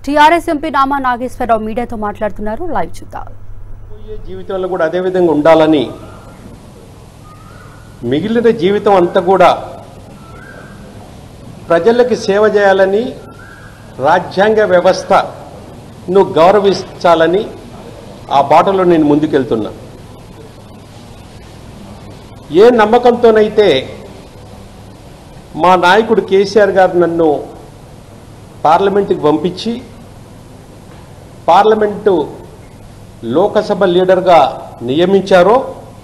TRS MP Nama Nageswararao మీడియాతో మాట్లాడుతున్నారు live చూద్దాం రాబోయే జీవితంలో కూడా అదే విధంగా ఉండాలని మిగిలిన జీవితం అంతా కూడా ప్రజలకి సేవ చేయాలని రాజ్యాంగ వ్యవస్థను గౌరవించాలని ఆ బాటలో నేను ముందుకెళ్తున్నా ఏ నమ్మకంతోనైతే మా నాయకుడు కేసీఆర్ గారు నన్ను పార్లమెంటుకి పంపించి పార్లమెంటు లోకసభ లీడర్గా నియమించారో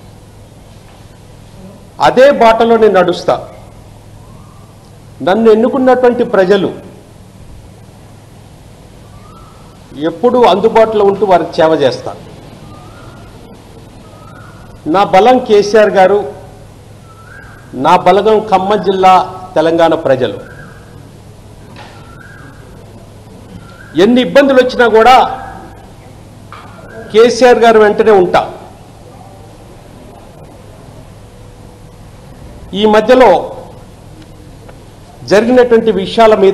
అదే బాటలో నేను నడుస్తా నన్ను ఎన్నుకున్నటువంటి ప్రజలు ఎప్పుడూ అందుబాటులో ఉంటూ వారికి సేవ చేస్తా నా బలం కేసీఆర్ గారు నా బలగం ఖమ్మం జిల్లా తెలంగాణ ప్రజలు ఎన్ని ఇబ్బందులు వచ్చినా కూడా కేసీఆర్ గారు వెంటనే ఉంటా ఈ మధ్యలో జరిగినటువంటి విషయాల మీద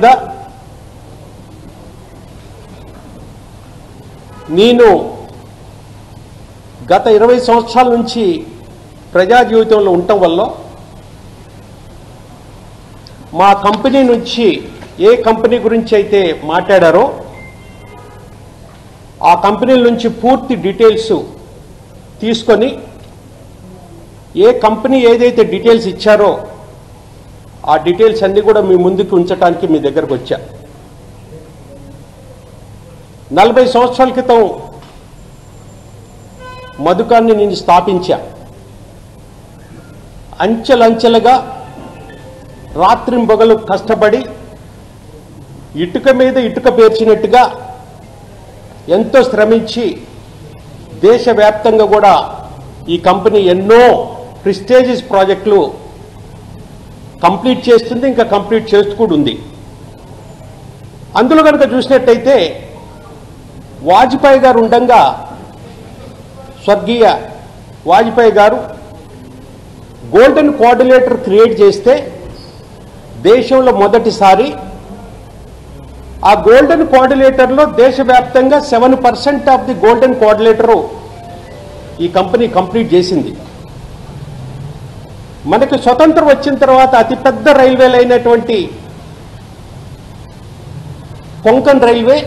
నేను గత ఇరవై సంవత్సరాల నుంచి ప్రజా జీవితంలో ఉండటం వల్ల మా కంపెనీ నుంచి ఏ కంపెనీ గురించి అయితే మాట్లాడారో ఆ కంపెనీల నుంచి పూర్తి డీటెయిల్స్ తీసుకొని ఏ కంపెనీ ఏదైతే డీటెయిల్స్ ఇచ్చారో ఆ డీటెయిల్స్ అన్నీ కూడా మీ ముందుకు ఉంచడానికి మీ దగ్గరకు వచ్చా నలభై సంవత్సరాల క్రితం మధుకాన్ని నేను స్థాపించా అంచెలంచెలుగా రాత్రింబగలు కష్టపడి ఇటుక మీద ఇటుక పేర్చినట్టుగా ఎంతో శ్రమించి దేశవ్యాప్తంగా కూడా ఈ కంపెనీ ఎన్నో ప్రిస్టేజియస్ ప్రాజెక్టులు కంప్లీట్ చేస్తుంది ఇంకా కంప్లీట్ చేస్తూ కూడా ఉంది అందులో కనుక చూసినట్టయితే వాజ్పేయి గారు ఉండంగా స్వర్గీయ వాజ్పేయి గారు గోల్డెన్ కోఆర్డినేటర్ క్రియేట్ చేస్తే దేశంలో మొదటిసారి ఆ గోల్డెన్ కోఆర్డినేటర్లో దేశవ్యాప్తంగా seven percent of the golden coordinator ఈ కంపెనీ కంప్లీట్ చేసింది మనకి స్వతంత్రం వచ్చిన తర్వాత అతిపెద్ద రైల్వేలు అయినటువంటి కొంకన్ రైల్వే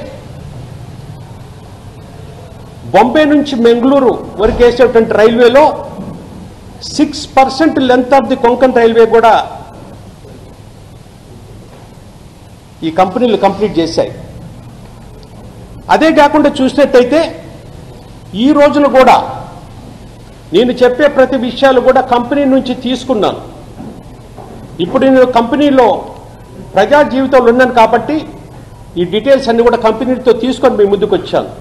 బొంబే నుంచి బెంగళూరు వరకు వేసేటువంటి రైల్వేలో six percent length of the Konkan railway కూడా ఈ కంపెనీలు కంప్లీట్ చేశాయి అదే కాకుండా చూసినట్టయితే ఈ రోజున కూడా నేను చెప్పే ప్రతి విషయాలు కూడా కంపెనీ నుంచి తీసుకున్నాను ఇప్పుడు నేను కంపెనీలో ప్రజా జీవితంలో ఉన్నాను కాబట్టి ఈ డీటెయిల్స్ అన్ని కూడా కంపెనీతో తీసుకొని మీ ముందుకు వచ్చాను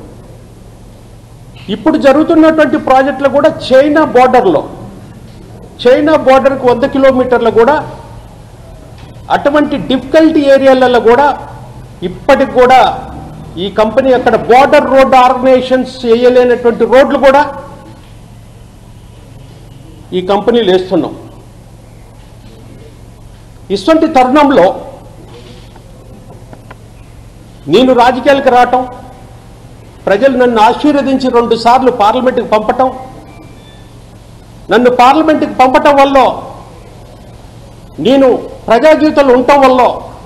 ఇప్పుడు జరుగుతున్నటువంటి ప్రాజెక్టులు కూడా చైనా బోర్డర్లో చైనా బోర్డర్కి వంద కిలోమీటర్లు కూడా అటువంటి డిఫికల్టీ ఏరియాలలో కూడా ఇప్పటికి కూడా ఈ కంపెనీ అక్కడ బోర్డర్ రోడ్ ఆర్గనైజేషన్స్ వేయలేనటువంటి రోడ్లు కూడా ఈ కంపెనీలు వేస్తున్నాం ఇటువంటి తరుణంలో నేను రాజకీయాలకు రావటం ప్రజలు నన్ను ఆశీర్వదించి రెండు సార్లు పార్లమెంటుకు పంపటం నన్ను పార్లమెంటుకు పంపటం వల్ల నేను ప్రజా జీవితంలో ఉండటం వల్ల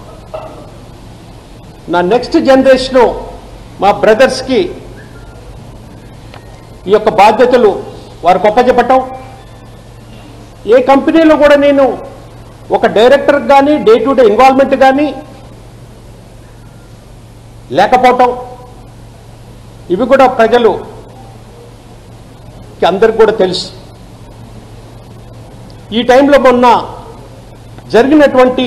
నా నెక్స్ట్ జనరేషను మా బ్రదర్స్కి ఈ యొక్క బాధ్యతలు వారికి ఒప్పచెప్పటం ఏ కంపెనీలో కూడా నేను ఒక డైరెక్టర్ కానీ డే టు డే ఇన్వాల్వ్మెంట్ కానీ లేకపోవటం ఇవి కూడా ప్రజలు అందరికి కూడా తెలుసు ఈ టైంలో మొన్న జరిగినటువంటి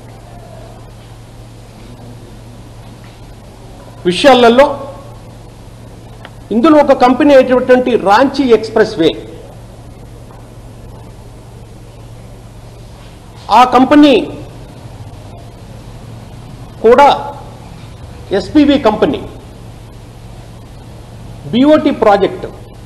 విషయాలలో ఇందులో ఒక కంపెనీ అయినటువంటి రాంచీ ఎక్స్ప్రెస్ వే ఆ కంపెనీ కూడా ఎస్పీవి కంపెనీ బిఓటి ప్రాజెక్ట్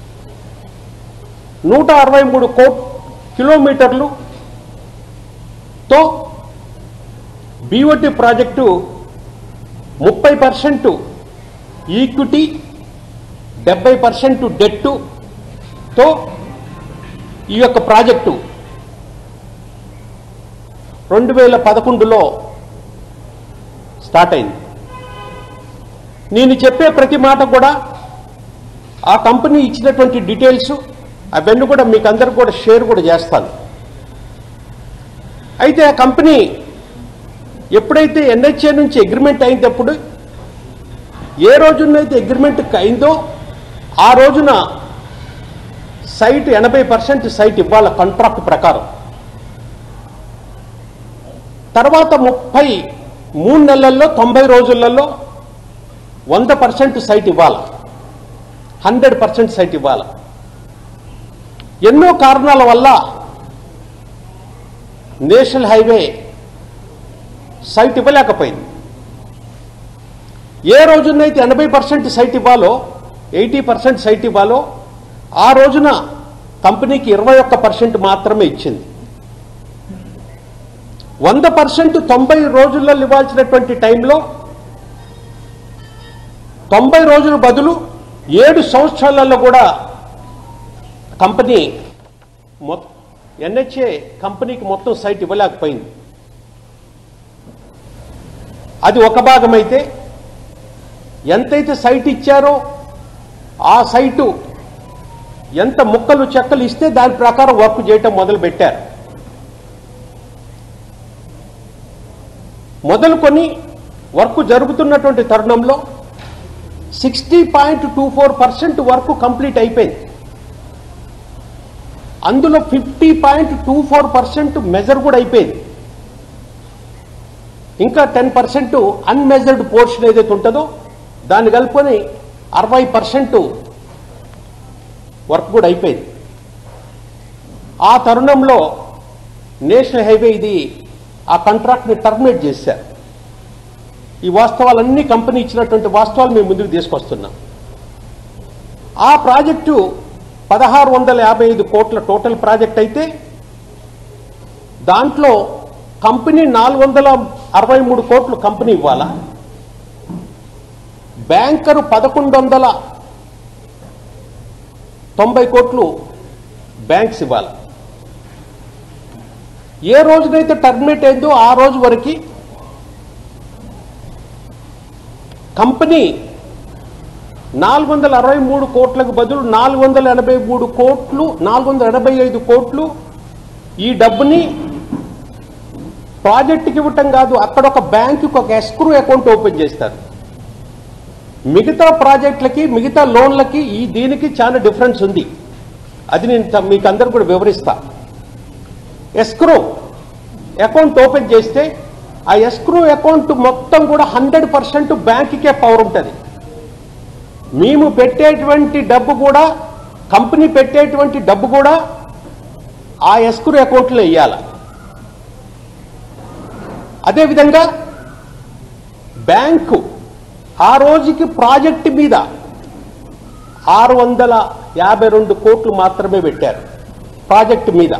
నూట అరవై మూడు కో కిలోమీటర్లు తో బీఓటీ ప్రాజెక్టు ముప్పై పర్సెంట్ ఈక్విటీ డెబ్బై పర్సెంట్ డెట్టుతో ఈ యొక్క ప్రాజెక్టు రెండు వేల పదకొండులో స్టార్ట్ అయింది నేను చెప్పే ప్రతి మాట కూడా ఆ కంపెనీ ఇచ్చినటువంటి డీటెయిల్స్ అవన్నీ కూడా మీకు అందరికి కూడా షేర్ కూడా చేస్తాను అయితే ఆ కంపెనీ ఎప్పుడైతే ఎన్హెచ్ఏ నుంచి అగ్రిమెంట్ అయినప్పుడు ఏ రోజునైతే అగ్రిమెంట్ అయిందో ఆ రోజున సైట్ ఎనభై పర్సెంట్ సైట్ ఇవ్వాలి కాంట్రాక్ట్ ప్రకారం తర్వాత ముప్పై మూడు నెలల్లో తొంభై రోజులలో వంద పర్సెంట్ సైట్ ఇవ్వాలి హండ్రెడ్ పర్సెంట్ సైట్ ఇవ్వాలి ఎన్నో కారణాల వల్ల నేషనల్ హైవే సైట్ ఇవ్వలేకపోయింది ఏ రోజునైతే ఎనభై పర్సెంట్ సైట్ ఇవ్వాలో ఎయిటీ పర్సెంట్ సైట్ ఇవ్వాలో ఆ రోజున కంపెనీకి ఇరవై ఒక్క పర్సెంట్ మాత్రమే ఇచ్చింది వంద పర్సెంట్ తొంభై రోజుల్లో ఇవ్వాల్సినటువంటి టైంలో తొంభై రోజుల బదులు ఏడు సంవత్సరాలలో కూడా కంపెనీ మొ ఎన్హెచ్ఏ కంపెనీకి మొత్తం సైట్ ఇవ్వలేకపోయింది అది ఒక భాగం అయితే ఎంతైతే సైట్ ఇచ్చారో ఆ సైటు ఎంత ముక్కలు చెక్కలు ఇస్తే దాని ప్రకారం వర్క్ చేయటం మొదలు పెట్టారు మొదలుకొని వర్క్ జరుగుతున్నటువంటి తరుణంలో sixty point two four percent work complete అయిపోయింది అందులో fifty point two four percent measure కూడా అయిపోయింది ఇంకా టెన్ పర్సెంట్ అన్మెజర్డ్ పోర్షన్ ఏదైతే ఉంటుందో దాన్ని కలుపుకొని అరవై పర్సెంట్ వర్క్ కూడా అయిపోయింది ఆ తరుణంలో నేషనల్ హైవే ఇది ఆ కాంట్రాక్ట్ని టర్మినేట్ చేశారు ఈ వాస్తవాలన్నీ కంపెనీ ఇచ్చినటువంటి వాస్తవాలు మేము ముందుకు తీసుకొస్తున్నాం ఆ ప్రాజెక్టు పదహారు వందల యాభై ఐదు కోట్ల టోటల్ ప్రాజెక్ట్ అయితే దాంట్లో కంపెనీ నాలుగు వందల అరవై మూడు కోట్లు కంపెనీ ఇవ్వాలా బ్యాంకరు పదకొండు వందల తొంభై కోట్లు బ్యాంక్స్ ఇవ్వాలి ఏ రోజునైతే టర్మినేట్ అయిందో ఆ రోజు వరకు కంపెనీ నాలుగు వందల అరవై మూడు కోట్లకు బదులు నాలుగు వందల ఎనభై మూడు కోట్లు నాలుగు వందల ఎనభై ఐదు కోట్లు ఈ డబ్బుని ప్రాజెక్టుకి ఇవ్వటం కాదు అక్కడ ఒక బ్యాంకుకి ఒక ఎస్క్రూ అకౌంట్ ఓపెన్ చేస్తారు మిగతా ప్రాజెక్టులకి మిగతా లోన్లకి ఈ దీనికి చాలా డిఫరెన్స్ ఉంది అది నేను త- మీకు అందరు కూడా వివరిస్తా ఎస్క్రో అకౌంట్ ఓపెన్ చేస్తే ఆ ఎస్క్రో అకౌంట్ మొత్తం కూడా హండ్రెడ్ పర్సెంట్ బ్యాంకుకే పవర్ ఉంటుంది మేము పెట్టేటువంటి డబ్బు కూడా కంపెనీ పెట్టేటువంటి డబ్బు కూడా ఆ ఎస్క్రో అకౌంట్లో వేయాలి అదేవిధంగా బ్యాంకు ఆ రోజుకి ప్రాజెక్టు మీద ఆరు వందల యాభై రెండు కోట్లు మాత్రమే పెట్టారు ప్రాజెక్టు మీద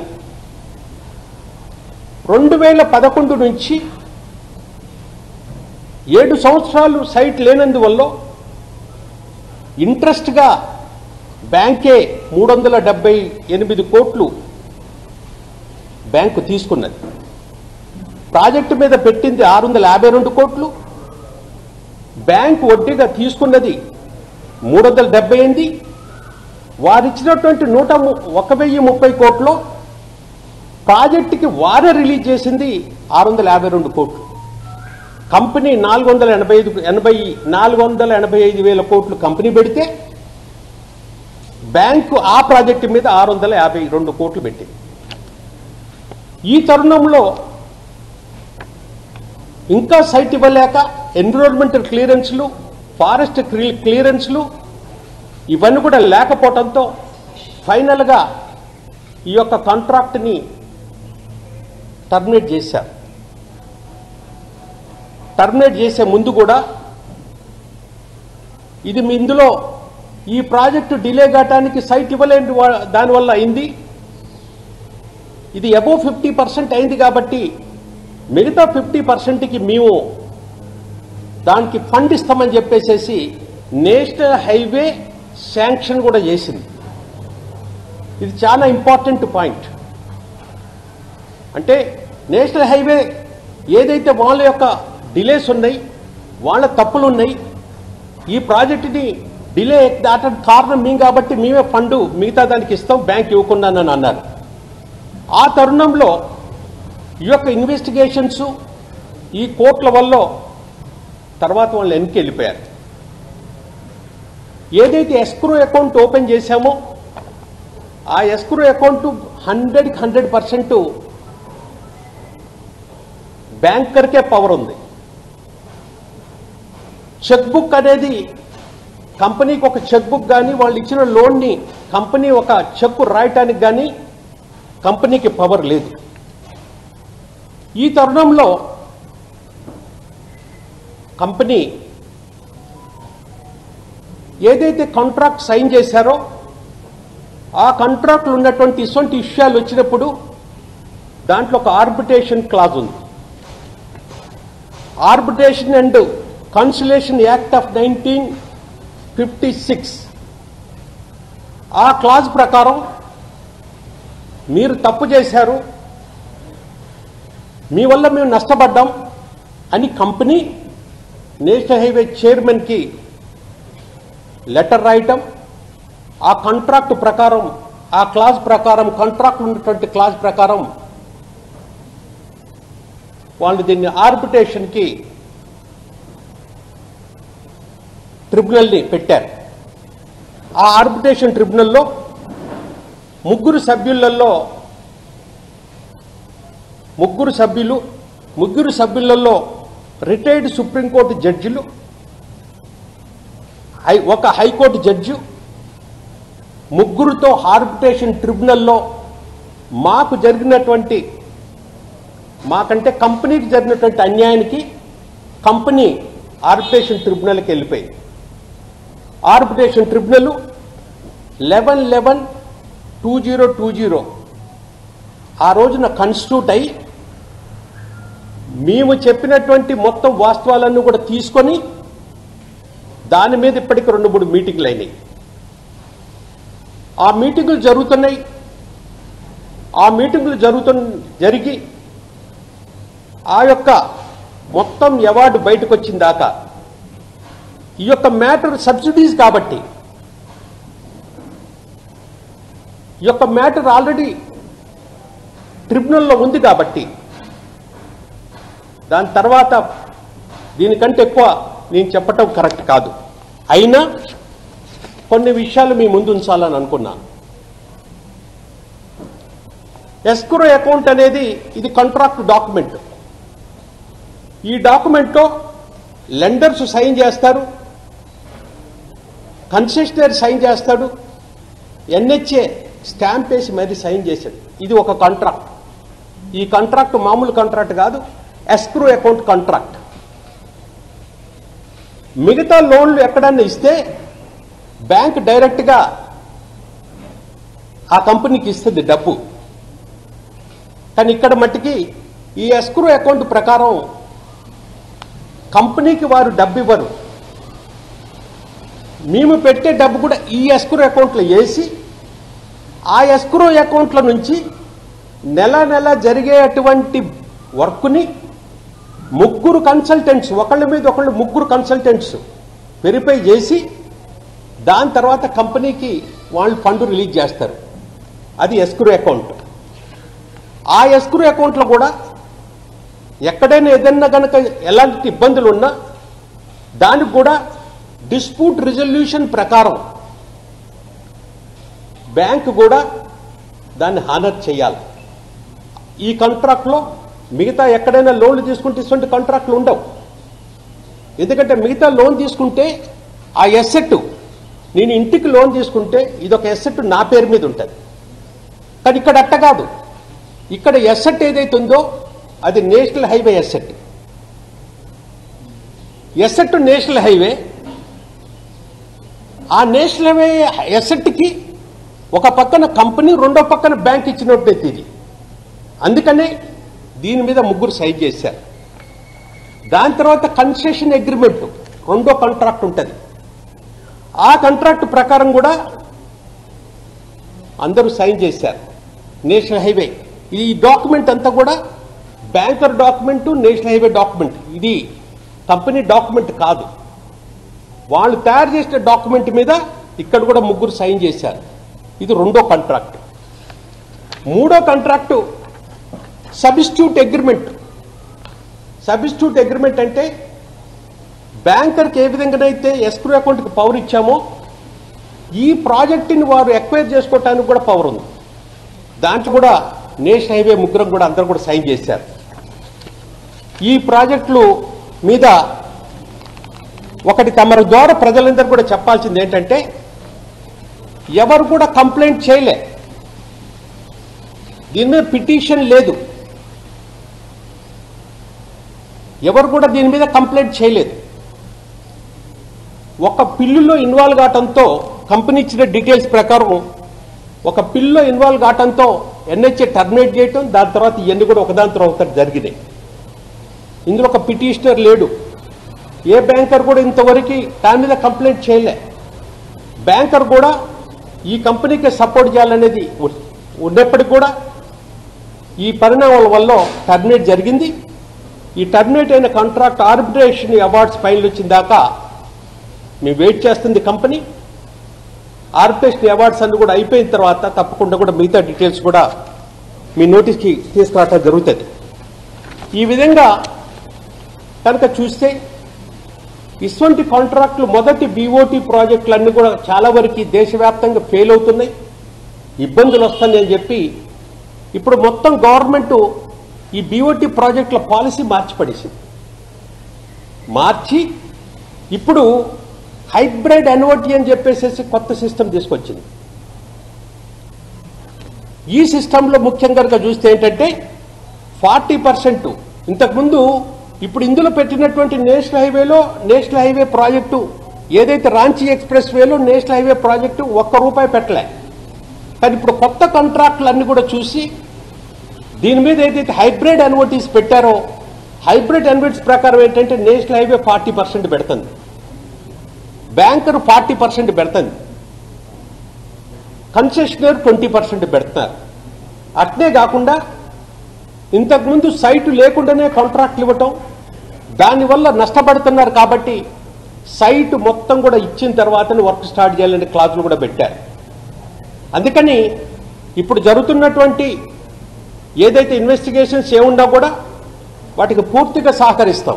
రెండు వేల పదకొండు నుంచి ఏడు సంవత్సరాలు సైట్ లేనందువల్ల ఇంట్రెస్ట్గా బ్యాంకే మూడు వందల డెబ్బై ఎనిమిది కోట్లు బ్యాంకు తీసుకున్నది ప్రాజెక్టు మీద పెట్టింది ఆరు వందల యాభై రెండు కోట్లు బ్యాంకు వడ్డీగా తీసుకున్నది మూడు వందల డెబ్బై ఎనిమిది వారిచ్చినటువంటి నూట ము- ఒక వెయ్యి ముప్పై కోట్లు ప్రాజెక్టుకి వారే రిలీజ్ చేసింది ఆరు వందల యాభై రెండు కోట్లు కంపెనీ నాలుగు వందల ఎనభై ఐదు ఎనభై నాలుగు వందల ఎనభై ఐదు వేల కోట్లు కంపెనీ పెడితే బ్యాంకు ఆ ప్రాజెక్టు మీద ఆరు వందల యాభై రెండు కోట్లు పెట్టింది ఈ తరుణంలో ఇంకా సైట్ ఇవ్వలేక ఎన్విరాన్మెంటల్ క్లియరెన్స్లు ఫారెస్ట్ క్లి- క్లియరెన్స్లు ఇవన్నీ కూడా లేకపోవడంతో ఫైనల్గా ఈ యొక్క కాంట్రాక్ట్ని టర్మినేట్ చేశారు టర్మినేట్ చేసే ముందు కూడా ఇది మీ ఇందులో ఈ ప్రాజెక్టు డిలే కావటానికి సైట్ ఇవ్వలేని వా- దానివల్ల అయింది ఇది అబోవ్ ఫిఫ్టీ పర్సెంట్ అయింది కాబట్టి మిగతా ఫిఫ్టీ పర్సెంట్కి మేము దానికి ఫండ్ ఇస్తామని చెప్పేసేసి నేషనల్ హైవే శాంక్షన్ కూడా చేసింది ఇది చాలా ఇంపార్టెంట్ పాయింట్ అంటే నేషనల్ హైవే ఏదైతే వాళ్ళ యొక్క డిలేస్ ఉన్నాయి వాళ్ళ తప్పులు ఉన్నాయి ఈ ప్రాజెక్టుని డిలే దాటడం కారణం మేము కాబట్టి మేమే ఫండ్ మిగతా దానికి ఇస్తాం బ్యాంక్ ఇవ్వకుండానని అన్నారు ఆ తరుణంలో ఈ యొక్క ఇన్వెస్టిగేషన్స్ ఈ కోర్టుల వల్ల తర్వాత వాళ్ళు వెనక్కి వెళ్ళిపోయారు ఏదైతే ఎస్క్రో అకౌంట్ ఓపెన్ చేశామో ఆ ఎస్క్రో అకౌంట్ హండ్రెడ్కి హండ్రెడ్ పర్సెంట్ బ్యాంకర్కే పవర్ ఉంది చెక్ బుక్ అనేది కంపెనీకి ఒక చెక్ బుక్ కానీ వాళ్ళు ఇచ్చిన లోన్ని కంపెనీ ఒక చెక్ రాయటానికి కానీ కంపెనీకి పవర్ లేదు ఈ తరుణంలో కంపెనీ ఏదైతే కాంట్రాక్ట్ సైన్ చేశారో ఆ కాంట్రాక్ట్లో ఉన్నటువంటి ఇటువంటి విషయాలు వచ్చినప్పుడు దాంట్లో ఒక ఆర్బిటేషన్ క్లాజ్ ఉంది arbitration and conciliation act of nineteen fifty six ఆ క్లాజ్ ప్రకారం మీరు తప్పు చేశారు మీ వల్ల మేము నష్టపడ్డాం అని కంపెనీ నేషనల్ హైవే చైర్మన్కి లెటర్ రాయటం ఆ కాంట్రాక్ట్ ప్రకారం ఆ క్లాజ్ ప్రకారం కాంట్రాక్ట్ ఉన్నటువంటి క్లాజ్ ప్రకారం వాళ్ళు దీన్ని ఆర్బిటేషన్కి ట్రిబ్యునల్ని పెట్టారు ఆ ఆర్బిటేషన్ ట్రిబ్యునల్లో ముగ్గురు సభ్యులలో ముగ్గురు సభ్యులు ముగ్గురు సభ్యులలో రిటైర్డ్ సుప్రీంకోర్టు జడ్జిలు హై ఒక హైకోర్టు జడ్జి ముగ్గురుతో ఆర్బిట్రేషన్ ట్రిబ్యునల్లో మాకు జరిగినటువంటి మాకంటే కంపెనీకి జరిగినటువంటి అన్యాయానికి కంపెనీ ఆర్బిట్రేషన్ ట్రిబ్యునల్కి వెళ్ళిపోయింది arbitration tribunal eleven eleven two zero two zero ఆ రోజున కన్స్టిట్యూట్ అయి మేము చెప్పినటువంటి మొత్తం వాస్తవాలన్నీ కూడా తీసుకొని దాని మీద ఇప్పటికి రెండు మూడు మీటింగ్లు అయినాయి ఆ మీటింగులు జరుగుతున్నాయి ఆ మీటింగులు జరుగుతు జరిగి ఆ యొక్క మొత్తం అవార్డు బయటకు వచ్చిన దాకా ఈ యొక్క మ్యాటర్ సబ్సిడీస్ కాబట్టి ఈ యొక్క మ్యాటర్ ఆల్రెడీ ట్రిబ్యునల్లో ఉంది కాబట్టి దాని తర్వాత దీనికంటే ఎక్కువ నేను చెప్పటం కరెక్ట్ కాదు అయినా కొన్ని విషయాలు మీ ముందు ఉంచాలని అనుకున్నాను ఎస్క్రో అకౌంట్ అనేది ఇది కాంట్రాక్ట్ డాక్యుమెంట్ ఈ డాక్యుమెంట్లో లెండర్స్ సైన్ చేస్తారు కన్సెషనరీ సైన్ చేస్తాడు ఎన్హెచ్ఏ స్టాంప్ వేసి మరీ సైన్ చేశాడు ఇది ఒక కాంట్రాక్ట్ ఈ కాంట్రాక్ట్ మామూలు కాంట్రాక్ట్ కాదు ఎస్క్రో అకౌంట్ కాంట్రాక్ట్ మిగతా లోన్లు ఎక్కడన్నా ఇస్తే బ్యాంక్ డైరెక్ట్గా ఆ కంపెనీకి ఇస్తుంది డబ్బు కానీ ఇక్కడ మట్టికి ఈ ఎస్క్రో అకౌంట్ ప్రకారం కంపెనీకి వారు డబ్బు ఇవ్వరు మేము పెట్టే డబ్బు కూడా ఈ ఎస్క్రో అకౌంట్లో వేసి ఆ ఎస్క్రో అకౌంట్ల నుంచి నెల నెల జరిగేటువంటి వర్క్ని ముగ్గురు కన్సల్టెంట్స్ ఒకళ్ళ మీద ఒకళ్ళు ముగ్గురు కన్సల్టెంట్స్ వెరిఫై చేసి దాని తర్వాత కంపెనీకి వాళ్ళు ఫండ్ రిలీజ్ చేస్తారు అది ఎస్క్రూ అకౌంట్ ఆ ఎస్క్రూ అకౌంట్లో కూడా ఎక్కడైనా ఏదైనా కనుక ఎలాంటి ఇబ్బందులు ఉన్నా దానికి కూడా డిస్ప్యూట్ రిజల్యూషన్ ప్రకారం బ్యాంక్ కూడా దాన్ని హానర్ చేయాలి ఈ కాంట్రాక్ట్లో మిగతా ఎక్కడైనా లోన్లు తీసుకుంటే ఇటువంటి కాంట్రాక్ట్లు ఉండవు ఎందుకంటే మిగతా లోన్ తీసుకుంటే ఆ ఎసెట్ నేను ఇంటికి లోన్ తీసుకుంటే ఇది ఒక ఎసెట్ నా పేరు మీద ఉంటుంది కానీ ఇక్కడ అట్ట కాదు ఇక్కడ ఎసెట్ ఏదైతే ఉందో అది national highway asset asset national highway ఆ నేషనల్ హైవే ఎసెట్కి ఒక పక్కన కంపెనీ రెండో పక్కన బ్యాంక్ ఇచ్చినట్టయితే ఇది అందుకనే దీని మీద ముగ్గురు సైన్ చేశారు దాని తర్వాత కన్సెషన్ అగ్రిమెంట్ రెండో కాంట్రాక్ట్ ఉంటుంది ఆ కాంట్రాక్ట్ ప్రకారం కూడా అందరూ సైన్ చేశారు నేషనల్ హైవే ఈ డాక్యుమెంట్ అంతా కూడా banker document national highway document ఇది కంపెనీ డాక్యుమెంట్ కాదు వాళ్ళు తయారు చేసిన డాక్యుమెంట్ మీద ఇక్కడ కూడా ముగ్గురు సైన్ చేశారు ఇది రెండో కాంట్రాక్ట్ మూడో contract substitute agreement substitute agreement అంటే బ్యాంకర్కి ఏ విధంగానైతే ఎస్క్రూ అకౌంట్కి పవర్ ఇచ్చామో ఈ ప్రాజెక్టుని వారు ఎక్వైర్ చేసుకోవటానికి కూడా పవర్ ఉంది దాంట్లో కూడా నేషనల్ హైవే ముగ్గురం కూడా అందరూ కూడా సైన్ చేశారు ఈ ప్రాజెక్టులు మీద ఒకటి తమర ద్వారా ప్రజలందరూ కూడా చెప్పాల్సింది ఏంటంటే ఎవరు కూడా కంప్లైంట్ చేయలే దీని మీద పిటిషన్ లేదు ఎవరు కూడా దీని మీద కంప్లైంట్ చేయలేదు ఒక పిల్లులో ఇన్వాల్వ్ కావటంతో కంపెనీ ఇచ్చిన డీటెయిల్స్ ప్రకారం ఒక పిల్లులో ఇన్వాల్వ్ కావటంతో ఎన్హెచ్ఏ టర్మినేట్ చేయటం దాని తర్వాత ఇవన్నీ కూడా ఒకదాని తర్వాత ఒకటి జరిగినాయి ఇందులో ఒక పిటిషనర్ లేడు ఏ బ్యాంకర్ కూడా ఇంతవరకు దాని మీద కంప్లైంట్ చేయలే బ్యాంకర్ కూడా ఈ కంపెనీకి సపోర్ట్ చేయాలనేది ఉ- ఉన్నప్పటికీ కూడా ఈ పరిణామాల వల్ల టర్మినేట్ జరిగింది ఈ టర్మినేట్ అయిన కాంట్రాక్ట్ ఆర్బిట్రేషన్ అవార్డ్స్ ఫైనల్ వచ్చిన దాకా మేము వెయిట్ చేస్తుంది కంపెనీ ఆర్బిట్రేషన్ అవార్డ్స్ అన్ని కూడా అయిపోయిన తర్వాత తప్పకుండా కూడా మిగతా డీటెయిల్స్ కూడా మీ నోటీస్కి తీసుకురావటం జరుగుతుంది ఈ విధంగా కనుక చూస్తే ఇటువంటి కాంట్రాక్టులు మొదటి బీఓటీ ప్రాజెక్టులు అన్ని కూడా చాలా వరకు దేశవ్యాప్తంగా ఫెయిల్ అవుతున్నాయి ఇబ్బందులు వస్తాయని చెప్పి ఇప్పుడు మొత్తం గవర్నమెంట్ ఈ బీఓటీ ప్రాజెక్టుల పాలసీ మార్చి పడేసింది మార్చి ఇప్పుడు హైబ్రిడ్ ఎన్ఓటీ అని చెప్పేసి కొత్త సిస్టమ్ తీసుకొచ్చింది ఈ సిస్టంలో ముఖ్యంగా కనుక చూస్తే ఏంటంటే ఫార్టీ పర్సెంట్ ఇంతకుముందు ఇప్పుడు ఇందులో పెట్టినటువంటి నేషనల్ హైవేలో నేషనల్ హైవే ప్రాజెక్టు ఏదైతే రాంచీ ఎక్స్ప్రెస్ వేలో నేషనల్ హైవే ప్రాజెక్టు ఒక్క రూపాయి పెట్టలే కానీ ఇప్పుడు కొత్త కాంట్రాక్టులు అన్ని కూడా చూసి దీని మీద ఏదైతే హైబ్రిడ్ ఎన్ఓటీస్ పెట్టారో హైబ్రిడ్ ఎన్ఓటీస్ ప్రకారం ఏంటంటే నేషనల్ హైవే ఫార్టీ పర్సెంట్ పెడుతుంది బ్యాంకర్ ఫార్టీ పర్సెంట్ పెడుతుంది కన్సెషనర్ ట్వంటీ పర్సెంట్ పెడుతున్నారు అట్నే కాకుండా ఇంతకుముందు సైటు లేకుండానే కాంట్రాక్ట్లు ఇవ్వటం దానివల్ల నష్టపడుతున్నారు కాబట్టి సైట్ మొత్తం కూడా ఇచ్చిన తర్వాతనే వర్క్ స్టార్ట్ చేయాలనే క్లాజులు కూడా పెట్టారు అందుకని ఇప్పుడు జరుగుతున్నటువంటి ఏదైతే ఇన్వెస్టిగేషన్స్ ఏమున్నా కూడా వాటికి పూర్తిగా సహకరిస్తాం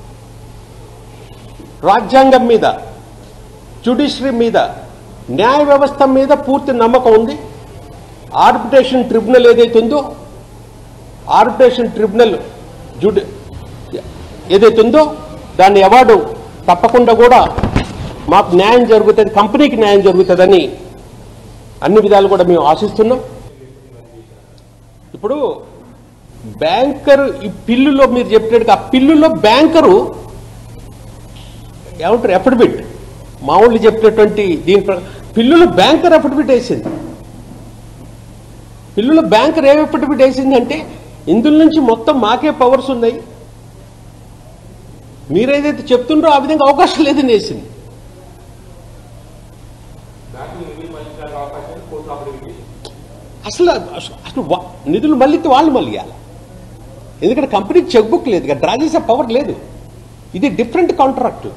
రాజ్యాంగం మీద జ్యుడిషియరీ మీద న్యాయ వ్యవస్థ మీద పూర్తి నమ్మకం ఉంది ఆర్బిట్రేషన్ ట్రిబ్యునల్ ఏదైతే ఉందో ఆర్బిట్రేషన్ ట్రిబ్యునల్ జుడి ఏదైతే ఉందో దాని అవార్డు తప్పకుండా కూడా మాకు న్యాయం జరుగుతుంది కంపెనీకి న్యాయం జరుగుతుందని అన్ని విధాలు కూడా మేము ఆశిస్తున్నాం ఇప్పుడు బ్యాంకరు ఈ పిల్లులో మీరు చెప్పినట్టుగా ఆ పిల్లులో బ్యాంకరు ఏమంటారు ఎఫిడవిట్ మామూలు చెప్పినటువంటి దీని ప్ర- పిల్లులో బ్యాంకర్ ఎఫిడవిట్ వేసింది పిల్లులో బ్యాంకర్ ఏం ఎఫిడవిట్ వేసిందంటే ఇందులో నుంచి మొత్తం మాకే పవర్స్ ఉన్నాయి మీరేదైతే చెప్తుండ్రో ఆ విధంగా అవకాశం లేదని వేసింది అసలు అసలు వా- నిధులు మళ్ళీ వాళ్ళు మళ్ళీ ఇవ్వాలి ఎందుకంటే కంపెనీకి చెక్ బుక్ లేదు కదా డ్రా చేసే పవర్ లేదు ఇది డిఫరెంట్ కాంట్రాక్ట్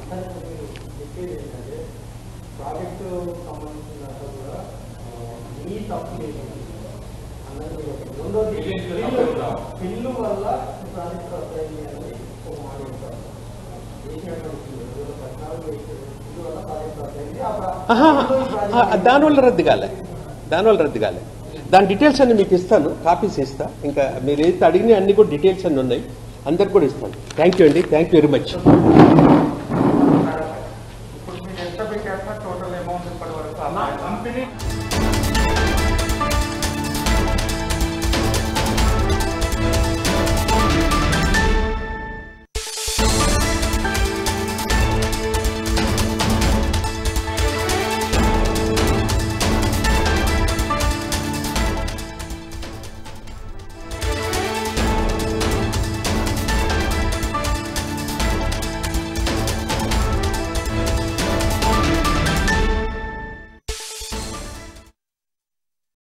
ప్రాజెక్టు సంబంధించినంత కూడా ఆ, మీ తప్పు లేదు అన్నది ఒకటి. రెండోది బిల్లు బిల్లు వల్ల ఈ ప్రాజెక్టు రద్దయింది అని ఒక మాట చెప్తారు చేసినటువంటి బిల్లు, రెండు వేల పద్నాలుగు చేసిన బిల్లు వల్ల ప్రాజెక్టు రద్దయింది ఆ ప్రా- ఆహా, రెండో ఈ ఆ, ప్రాజెక్టు దానివల్ల రద్దు కాలే దానివల్ల రద్దు కాలే దాని డీటెయిల్స్ అన్ని మీకు ఇస్తాను కాపీస్ ఇస్తా ఇంకా మీరు ఏదైతే అడిగిన అన్ని కూడా డీటెయిల్స్ అన్ని ఉన్నాయి అందరికి కూడా ఇస్తాను థ్యాంక్ యూ అండి థ్యాంక్ యూ వెరీ మచ్